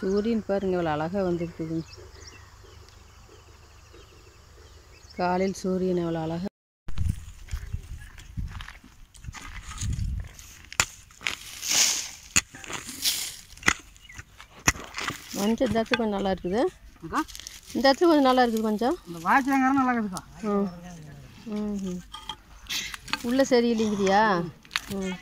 சூரியன் பாருங்க இவ்வளோ அழகாக வந்துருக்குதுங்க காலையில் சூரியன் எவ்வளோ அழகாக மஞ்சள் இந்த இடத்துல கொஞ்சம் நல்லா இருக்குது அக்கா இந்த இடத்துல கொஞ்சம் நல்லா இருக்குது கொஞ்சம் இந்த வாய்ச்சங்காரம் நல்லா இருக்குதுக்கா ம் ம் உள்ளே சரியில்லைங்கிறியா ம்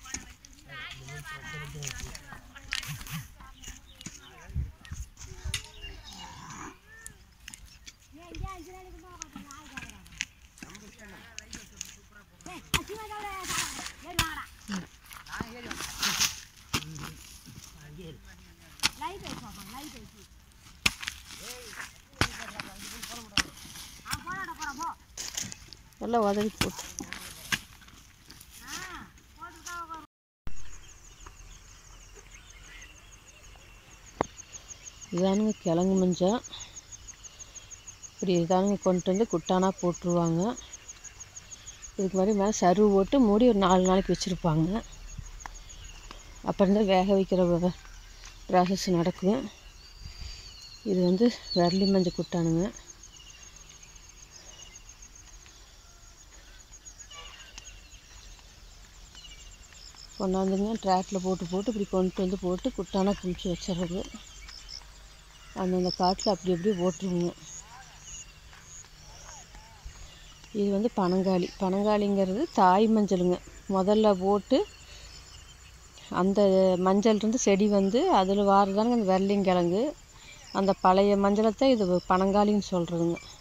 நல்லா உதவி போட்டு இதானுங்க கிழங்கு மஞ்சள் இப்படி இதானுங்க கொண்டு வந்து குட்டானா போட்டுருவாங்க இதுக்கு மாதிரி மேலே சருவு போட்டு மூடி ஒரு நாலு நாளைக்கு வச்சுருப்பாங்க அப்புறம் தான் வேக வைக்கிற ப்ராசஸ் நடக்கும் இது வந்து விரலி மஞ்சள் குட்டானுங்க கொண்டாந்துங்க ட்ராக்டில் போட்டு போட்டு இப்படி கொண்டு வந்து போட்டு குட்டானா குளிச்சு வச்சிடுறது அந்தந்த காட்டில் அப்படி அப்படியே போட்டுருவோங்க இது வந்து பனங்காளி பனங்காளிங்கிறது தாய் மஞ்சளுங்க முதல்ல போட்டு அந்த மஞ்சள் இருந்து செடி வந்து அதில் வாரதானுங்க அந்த வெள்ளைங்கிழங்கு அந்த பழைய மஞ்சளை தான் இது பனங்காளின்னு சொல்கிறதுங்க